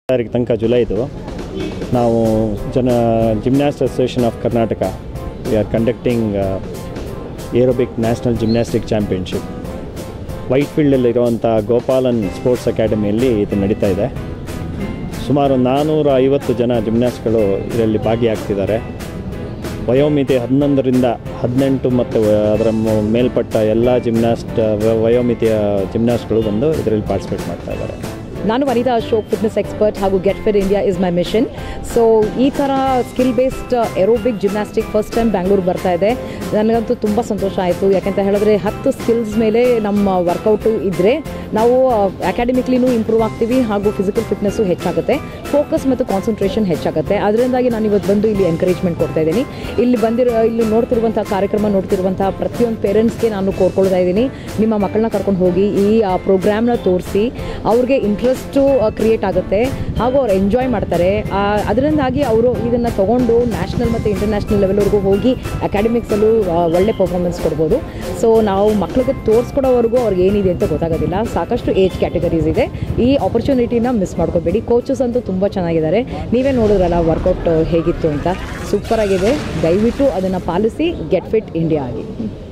ತಾರೀಕು ತನಕ ಜುಲೈದು ನಾವು ಜನ gymnast association of Karnataka we are conducting aerobic national gymnastic championship ವೈಟ್ ಫೀಲ್ಡಲ್ಲಿರುವಂಥ ಗೋಪಾಲನ್ ಸ್ಪೋರ್ಟ್ಸ್ ಅಕಾಡೆಮಿಯಲ್ಲಿ ಇದು ನಡೀತಾ ಇದೆ ಸುಮಾರು ನಾನ್ನೂರ ಐವತ್ತು ಜನ ಜಿಮ್ನಾಸ್ಟ್ಗಳು ಇದರಲ್ಲಿ ಭಾಗಿಯಾಗ್ತಿದ್ದಾರೆ ವಯೋಮಿತಿ ಹನ್ನೊಂದರಿಂದ ಹದಿನೆಂಟು ಮತ್ತು ಅದರ ಮ- ಮೇಲ್ಪಟ್ಟ ಎಲ್ಲ ಜಿಮ್ನಾಸ್ಟ್ ವ- ವಯೋಮಿತಿಯ ಜಿಮ್ನಾಸ್ಟ್ಗಳು ಬಂದು ಇದರಲ್ಲಿ ಪಾರ್ಟಿಸಿಪೇಟ್ ಮಾಡ್ತಾ ಇದ್ದಾರೆ ನಾನು ವನಿತಾ ಅಶೋಕ್ ಫಿಟ್ನೆಸ್ ಎಕ್ಸ್ಪರ್ಟ್ ಹಾಗೂ get fit India is my mission so ಈ ಥರ skill based aerobic gymnastic first time Bangalore ಬರ್ತಾ ಇದೆ ನನಗಂತೂ ತುಂಬ ಸಂತೋಷ ಆಯಿತು ಯಾಕಂತ ಹೇಳಿದ್ರೆ ಹತ್ತು ಸ್ಕಿಲ್ಸ್ ಮೇಲೆ ನಮ್ಮ ವರ್ಕೌಟು ಇದ್ದರೆ ನಾವು ಅಕಾಡೆಮಿಕ್ಲಿನೂ ಇಂಪ್ರೂವ್ ಆಗ್ತೀವಿ ಹಾಗೂ ಫಿಸಿಕಲ್ ಫಿಟ್ನೆಸ್ಸು ಹೆಚ್ಚಾಗುತ್ತೆ ಫೋಕಸ್ ಮತ್ತು ಕಾನ್ಸಂಟ್ರೇಷನ್ ಹೆಚ್ಚಾಗುತ್ತೆ ಅದರಿಂದಾಗಿ ನಾನು ಇವತ್ತು ಬಂದು ಇಲ್ಲಿ ಎನ್ಕರೇಜ್ಮೆಂಟ್ ಕೊಡ್ತಾ ಇದ್ದೀನಿ ಇಲ್ಲಿ ಬಂದಿರೋ ಇಲ್ಲಿ ನೋಡ್ತಿರುವಂಥ ಕಾರ್ಯಕ್ರಮ ನೋಡ್ತಿರುವಂಥ ಪ್ರತಿಯೊಂದು ಪೇರೆಂಟ್ಸ್ಗೆ ನಾನು ಕೋರ್ಕೊಳ್ತಾ ಇದ್ದೀನಿ ನಿಮ್ಮ ಮಕ್ಕಳನ್ನ ಕರ್ಕೊಂಡು ಹೋಗಿ ಈ ಪ್ರೋಗ್ರಾಮ್ನ ತೋರಿಸಿ ಅವ್ರಿಗೆ ಇಂಟ್ರೆಸ್ಟು ಕ್ರಿಯೇಟ್ ಆಗುತ್ತೆ ಹಾಗೂ ಅವ್ರು ಎಂಜಾಯ್ ಮಾಡ್ತಾರೆ ಆ, ಅದರಿಂದಾಗಿ ಅವರು ಇದನ್ನು ತೊಗೊಂಡು ನ್ಯಾಷನಲ್ ಮತ್ತು ಇಂಟರ್ನ್ಯಾಷನಲ್ ಲೆವೆಲ್ವರೆಗೂ ಹೋಗಿ ಅಕಾಡೆಮಿಕ್ಸಲ್ಲೂ ಒಳ್ಳೆ ಪರ್ಫಾರ್ಮೆನ್ಸ್ ಕೊಡ್ಬೋದು ಸೊ ನಾವು ಮಕ್ಕಳಿಗೆ ತೋರಿಸ್ಕೊಡೋವರೆಗೂ ಅವ್ರಿಗೆ ಏನಿದೆ ಅಂತ ಗೊತ್ತಾಗೋದಿಲ್ಲ ಸಾಕಷ್ಟು ಏಜ್ ಕ್ಯಾಟಗರೀಸ್ ಇದೆ ಈ ಆಪರ್ಚುನಿಟಿನ ಮಿಸ್ ಮಾಡ್ಕೋಬೇಡಿ ಕೋಚಸ್ ಅಂತೂ ತುಂಬ ಚೆನ್ನಾಗಿದ್ದಾರೆ ನೀವೇ ನೋಡಿದ್ರಲ್ಲ ವರ್ಕೌಟ್ ಹೇಗಿತ್ತು ಅಂತ ಸೂಪರ್ ಆಗಿದೆ ದಯವಿಟ್ಟು ಅದನ್ನು ಪಾಲಿಸಿ ಗೆಟ್ ಫಿಟ್ ಇಂಡಿಯಾ ಆಗಿ